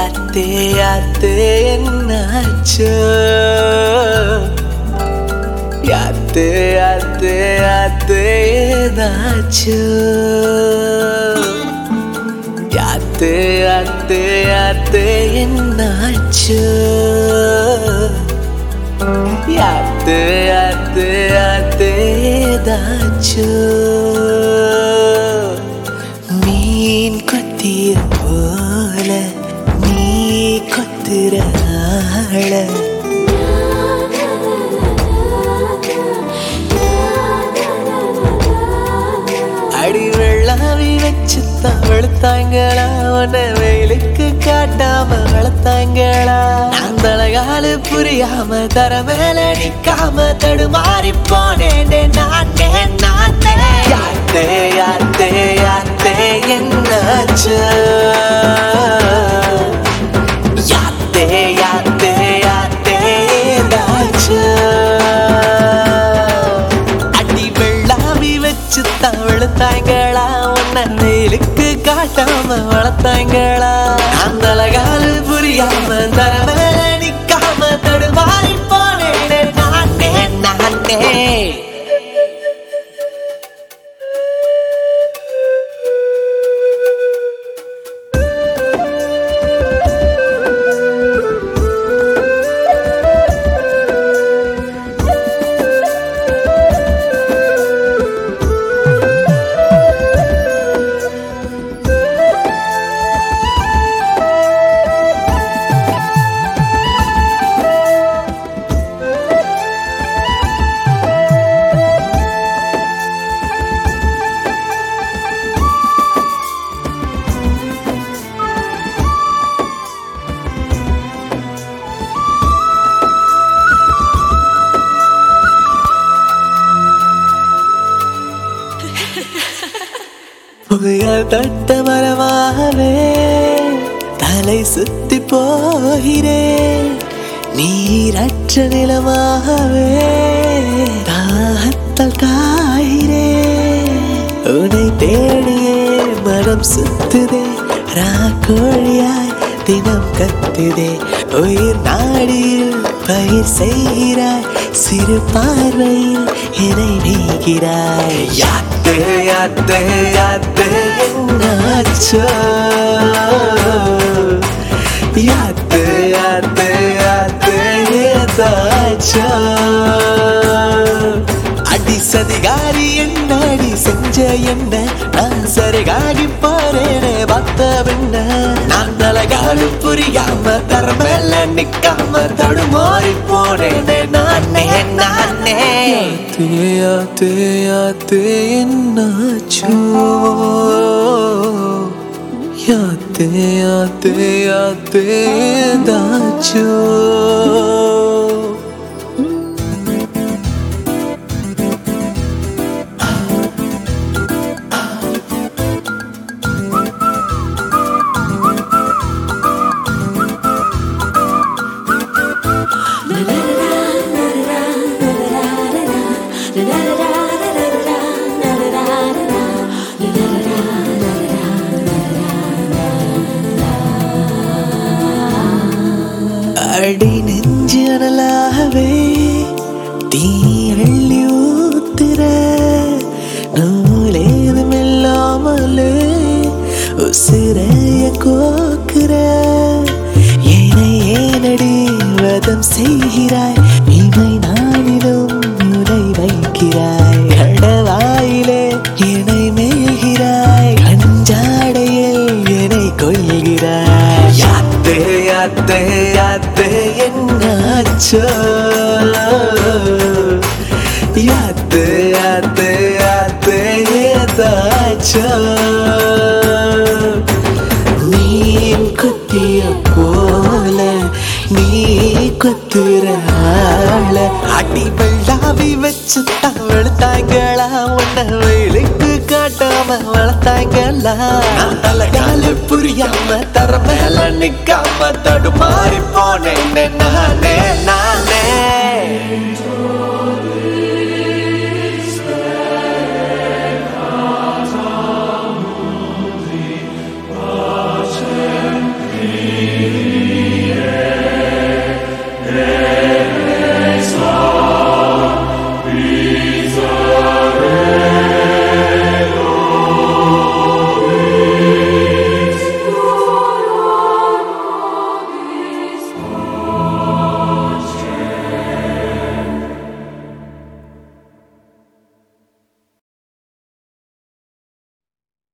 யாத்தே யாத்தே என்னாச்சோ யாத்தே யாத்தே யாத்தே ஏதாச்சோ யாத்தே யாத்தே யாத்தே என்னாச்சோ யாத்தே யாத்தே யாத்தே ஏதாச்சோ மீன் கொத்திய போல நீ கொத்துற ஆள அடி வெள்ளாவி வச்சு தான் வெளுத்தாங்களா உன்னை வெயிலுக்கு காட்டாம வளர்த்தாங்களா நான் தலகாலு புரியாம தர மேல நிக்காம தடுமாறி போனேனே நானே நானே யாத்தே யாத்தே யாத்தே என்னாச்சு யாத்தே யாத்தே யாத்தே ஏதாச்சு அடி வெள்ளாவி வச்சு தான் வெளுத்தாங்களா உன்னை வெயிலுக்கு காட்டாம வளர்த்தாங்களா அந்த அழகாலு புரியாம தர மேல நிக்காம தடுமாறி போனேனே நானே நானே புயல் தட்ட மரமாகவே தலை சுத்தி போகிறேன் நீரற்ற நிலமாகவே தாகத்தால் காகிறேன் உன்னை தேடியே மனம் சுத்துதே ராக்கோழியாய் தினம் கத்துதே உயிர் நாடியில் பயிர் செய்கிறாய் சிறு பார்வையில் என்னை நீகிறாய் யாத்து யாத்து யாத்து என்னாச்சோ யாத்து யாத்து யாத்து ஏதாச்சோ அடி சதிகாரி என்ன அடி செஞ்ச என்ன நான் சரிகாகி போறேனே பார்த்த பின்ன நான் அழகாடு புரியாம தரமேல நிக்காம தடுமாறி போறேனே நானே நானே தேயா தேயா தேன்னாச்சோ யாத்தே யாத்தே யாத்தே தாச்சோ அடி நெஞ்சு அனலாகவே தீ அள்ளி ஊத்துற நூலேதும் இல்லாமலே உசிரைய கோக்குற என்னை ஏனடி வதம் செய்கிறாய் இமை நானிலும் உரை வைக்கிறாய் கடவாயிலே என்னை மேய்கிறாய் கஞ்சாடையில் என்னை கொள்கிறாய் யாத்தே யாத்தே யாத்தே என்னாச்சோ யாத்தே யாத்தே யாத்தே ஏதாச்சோ மீன் குத்திய போல நீ குத்துற ஆள அடி வெள்ளாவி வச்சு தான் வெளுத்தாங்களா உன்னை வெயிலுக்கு காட்டாம வளர்த்தாங்களா நான் தலைகால புரியாம தர மேல நிக்காம தடுமாறி போனேன் நானே நானே